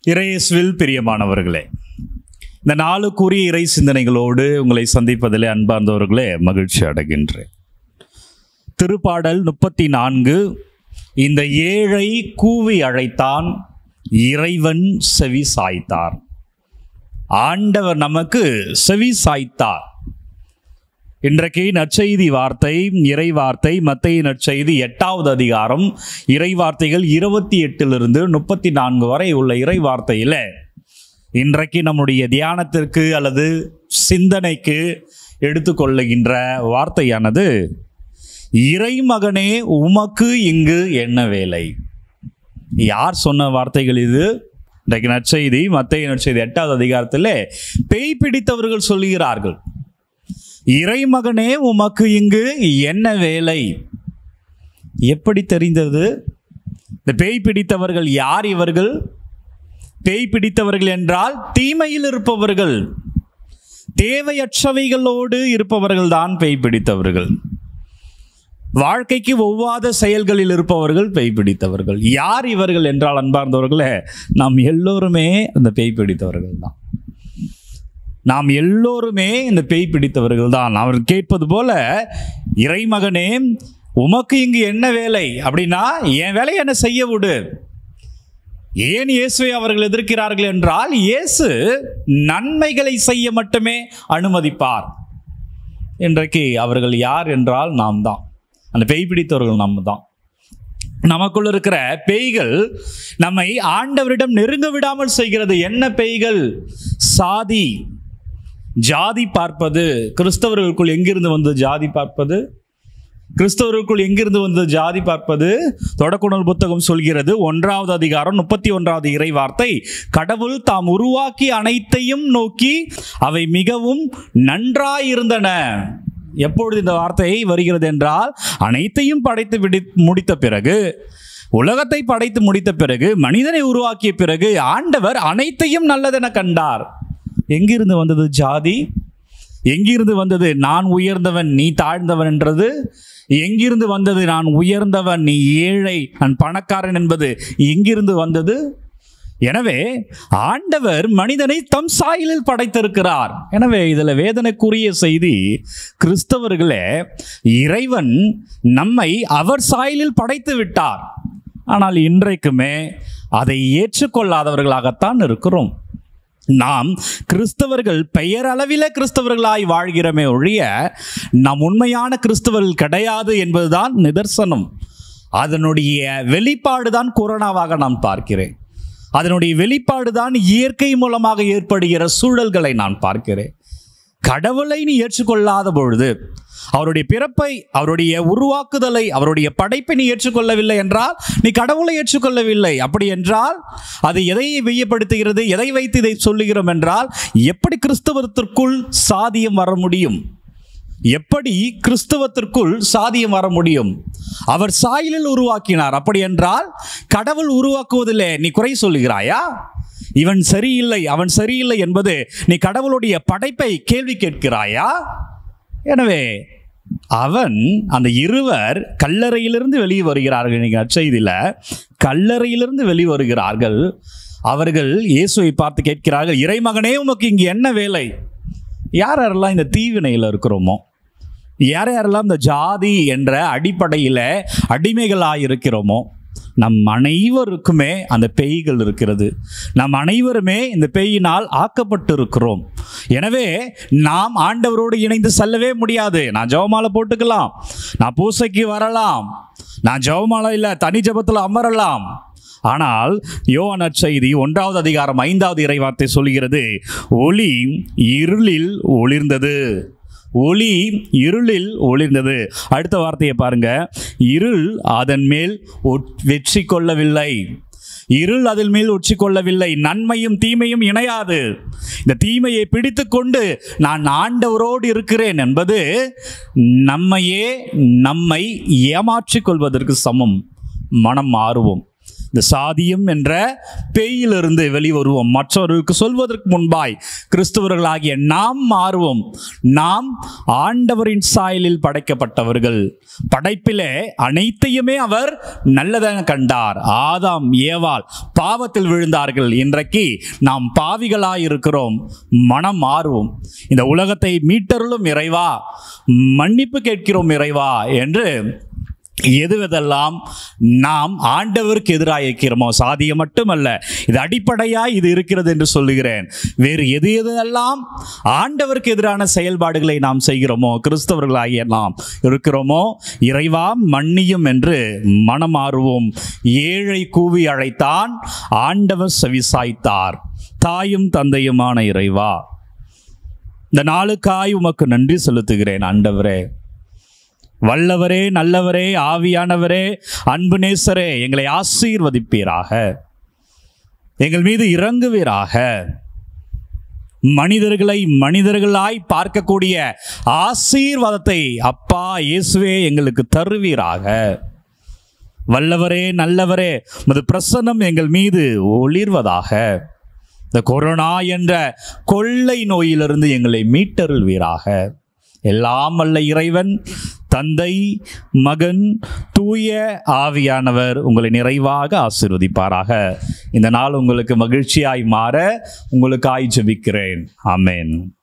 இறையேசுவில் பிரியமானவர்களே இந்த நாளுக்குரிய இறை சிந்தனைகளோடு உங்களை சந்திப்பதிலே அன்பார்ந்தவர்களே மகிழ்ச்சி அடைகின்றேன் திருப்பாடல் முப்பத்தி நான்கு இந்த ஏழை கூவி அழைத்தான் இறைவன் செவி சாய்த்தார் ஆண்டவர் நமக்கு செவி சாய்த்தார் இன்றைக்கு நற்செய்தி வார்த்தை இறை வார்த்தை மத்திய நற்செய்தி எட்டாவது அதிகாரம் இறை வார்த்தைகள் இருபத்தி எட்டிலிருந்து முப்பத்தி நான்கு வரை உள்ள இறை வார்த்தையில் இன்றைக்கு நம்முடைய தியானத்திற்கு அல்லது சிந்தனைக்கு எடுத்துக்கொள்ளுகின்ற வார்த்தையானது இறைமகனே உமக்கு இங்கு என்ன வேலை யார் சொன்ன வார்த்தைகள் இது இன்றைக்கு நற்செய்தி மத்திய நற்செய்தி எட்டாவது அதிகாரத்தில் பேய் பிடித்தவர்கள் சொல்லுகிறார்கள் இறைமகனே உமக்கு இங்கு என்ன வேலை எப்படி தெரிந்தது இந்த பேய் பிடித்தவர்கள் யார் இவர்கள் பேய் பிடித்தவர்கள் என்றால் தீமையில் இருப்பவர்கள் தேவையற்றவைகளோடு இருப்பவர்கள் தான் பேய் பிடித்தவர்கள் வாழ்க்கைக்கு ஒவ்வாத செயல்களில் இருப்பவர்கள் பேய் பிடித்தவர்கள் யார் இவர்கள் என்றால் அன்பார்ந்தவர்களே நாம் எல்லோருமே அந்த பேய் பிடித்தவர்கள் தான் நாம் எல்லோருமே இந்த பேய் பிடித்தவர்கள் தான் அவர் கேட்பது போல இறைமகனே உமக்கு இங்கு என்ன வேலை அப்படின்னா என் வேலையை என்ன செய்ய விடு ஏன் இயேசுவை அவர்கள் எதிர்க்கிறார்கள் என்றால் இயேசு நன்மைகளை செய்ய மட்டுமே அனுமதிப்பார் இன்றைக்கு அவர்கள் யார் என்றால் நாம் தான் அந்த பேய் பிடித்தவர்கள் நம்ம தான் நமக்குள்ள இருக்கிற பேய்கள் நம்மை ஆண்டவரிடம் நெருங்க விடாமல் செய்கிறது என்ன பேய்கள் சாதி ஜாதி பார்ப்பது கிறிஸ்தவர்களுக்குள் எங்கிருந்து வந்தது ஜாதி பார்ப்பது கிறிஸ்தவர்களுக்குள் எங்கிருந்து வந்தது ஜாதி பார்ப்பது தொடக்குணல் புத்தகம் சொல்கிறது ஒன்றாவது அதிகாரம் முப்பத்தி ஒன்றாவது இறை வார்த்தை கடவுள் தாம் உருவாக்கி அனைத்தையும் நோக்கி அவை மிகவும் நன்றாயிருந்தன எப்பொழுது இந்த வார்த்தை வருகிறது என்றால் அனைத்தையும் படைத்து விடி முடித்த பிறகு உலகத்தை படைத்து முடித்த பிறகு மனிதனை உருவாக்கிய பிறகு ஆண்டவர் அனைத்தையும் நல்லதென கண்டார் எங்கிருந்து வந்தது ஜாதி எங்கிருந்து வந்தது நான் உயர்ந்தவன் நீ தாழ்ந்தவன் என்றது எங்கிருந்து வந்தது நான் உயர்ந்தவன் நீ ஏழை நான் பணக்காரன் என்பது எங்கிருந்து வந்தது எனவே ஆண்டவர் மனிதனை தம் சாயலில் படைத்திருக்கிறார் எனவே இதில் வேதனைக்குரிய செய்தி கிறிஸ்தவர்களே இறைவன் நம்மை அவர் சாயலில் படைத்து விட்டார் ஆனால் இன்றைக்குமே அதை ஏற்றுக்கொள்ளாதவர்களாகத்தான் இருக்கிறோம் நாம் கிறிஸ்தவர்கள் பெயரளவில கிறிஸ்தவர்களாய் வாழ்கிறோமே ஒழிய நாம் உண்மையான கிறிஸ்தவர்கள் கிடையாது என்பதுதான் நிதர்சனம் அதனுடைய வெளிப்பாடு தான் கொரோனாவாக நான் பார்க்கிறேன் அதனுடைய வெளிப்பாடு தான் இயற்கை மூலமாக ஏற்படுகிற சூழல்களை நான் பார்க்கிறேன் கடவுளை நீ ஏற்றுக்கொள்ளாத பொழுது அவருடைய பிறப்பை அவருடைய உருவாக்குதலை அவருடைய படைப்பை நீ ஏற்றுக்கொள்ளவில்லை என்றால் நீ கடவுளை ஏற்றுக்கொள்ளவில்லை அப்படி என்றால் அது எதை வெய்யப்படுத்துகிறது எதை வைத்து இதை சொல்லுகிறோம் என்றால் எப்படி கிறிஸ்தவத்திற்குள் சாதியம் வர முடியும் எப்படி கிறிஸ்தவத்திற்குள் சாதியம் வர முடியும் அவர் சாயலில் உருவாக்கினார் அப்படி என்றால் கடவுள் உருவாக்குவதில்லை நீ குறை சொல்லுகிறாயா இவன் சரியில்லை அவன் சரியில்லை என்பது நீ கடவுளுடைய படைப்பை கேள்வி கேட்கிறாயா எனவே அவன் அந்த இருவர் கல்லறையிலிருந்து வெளியே வருகிறார்கள் நீங்கள் அச்செய்தியில் கல்லறையிலிருந்து வெளியே வருகிறார்கள் அவர்கள் இயேசுவை பார்த்து கேட்கிறார்கள் இறைமகனே உமக்கு இங்கு என்ன வேலை யார் யாரெல்லாம் இந்த தீவினையில் இருக்கிறோமோ யார் யாரெல்லாம் இந்த ஜாதி என்ற அடிப்படையில் அடிமைகளாக இருக்கிறோமோ நம் அனைவருக்குமே அந்த பேய்கள் இருக்கிறது நம் அனைவருமே இந்த பேயினால் ஆக்கப்பட்டு இருக்கிறோம் எனவே நாம் ஆண்டவரோடு இணைந்து செல்லவே முடியாது நான் ஜெபமாலை போட்டுக்கலாம் நான் பூசைக்கு வரலாம் நான் ஜெபமாலை இல்லை தனி ஜபத்தில் அமரலாம் ஆனால் யோவான் நற்செய்தி ஒன்றாவது அதிகாரம் ஐந்தாவது இறைவார்த்தை சொல்கிறது ஒளி இருளில் ஒளிர்ந்தது ஒளி இருளில் ஒளிர்ந்தது அடுத்த வார்த்தையை பாருங்க இருள் அதன் மேல் வெற்றி கொள்ளவில்லை இருள் அதில் மேல் உச்சி கொள்ளவில்லை நன்மையும் தீமையும் இணையாது இந்த தீமையை பிடித்து கொண்டு நான் ஆண்டவரோடு இருக்கிறேன் என்பது நம்மையே நம்மை ஏமாற்றிக் கொள்வதற்கு சமம் மனம் மாறுவோம் இந்த சாதியம் என்ற பேயிலிருந்து வெளிவருவோம் மற்றவர்களுக்கு சொல்வதற்கு முன்பாய் கிறிஸ்தவர்களாகிய நாம் மாறுவோம் நாம் ஆண்டவரின் சாயலில் படைக்கப்பட்டவர்கள் படைப்பிலே அனைத்தையுமே அவர் நல்லதென கண்டார் ஆதாம் ஏவாள் பாவத்தில் விழுந்தார்கள் இன்றைக்கு நாம் பாவிகளாய் இருக்கிறோம் மனம் மாறுவோம் இந்த உலகத்தை மீட்டருளும் இறைவா மன்னிப்பு கேட்கிறோம் இறைவா என்று எதுவதெல்லாம் நாம் ஆண்டவருக்கு எதிராக இருக்கிறோமோ சாதியம் மட்டுமல்ல இது அடிப்படையாய் இது இருக்கிறது என்று சொல்லுகிறேன் வேறு எது எதெல்லாம் ஆண்டவருக்கு எதிரான செயல்பாடுகளை நாம் செய்கிறோமோ கிறிஸ்தவர்களாகிய நாம் இருக்கிறோமோ இறைவா மன்னியும் என்று மனமாறுவோம் ஏழை கூவி அழைத்தான் ஆண்டவர் செவிசாய்த்தார் தாயும் தந்தையுமான இறைவா இந்த நாளுக்காய் உமக்கு நன்றி செலுத்துகிறேன் ஆண்டவரே வல்லவரே நல்லவரே ஆவியானவரே அன்பு நேசரே எங்களை ஆசீர்வதிப்பீராக எங்கள் மீது இறங்குவீராக மனிதர்களை மனிதர்களாய் பார்க்கக்கூடிய ஆசீர்வாதத்தை அப்பா இயேசுவே எங்களுக்கு தருவீராக வல்லவரே நல்லவரே உமது பிரசன்னம் எங்கள் மீது ஒளிர்வதாக இந்த கொரோனா என்ற கொள்ளை நோயிலிருந்து எங்களை மீட்டருள்வீராக எல்லாம் வல்ல இறைவன் தந்தை மகன் தூய ஆவியானவர் உங்களை நிறைவாக ஆசீர்வதிப்பாராக இந்த நாள் உங்களுக்கு மகிழ்ச்சியாய் மாற உங்களுக்காய் ஜெபிக்கிறேன் ஆமென்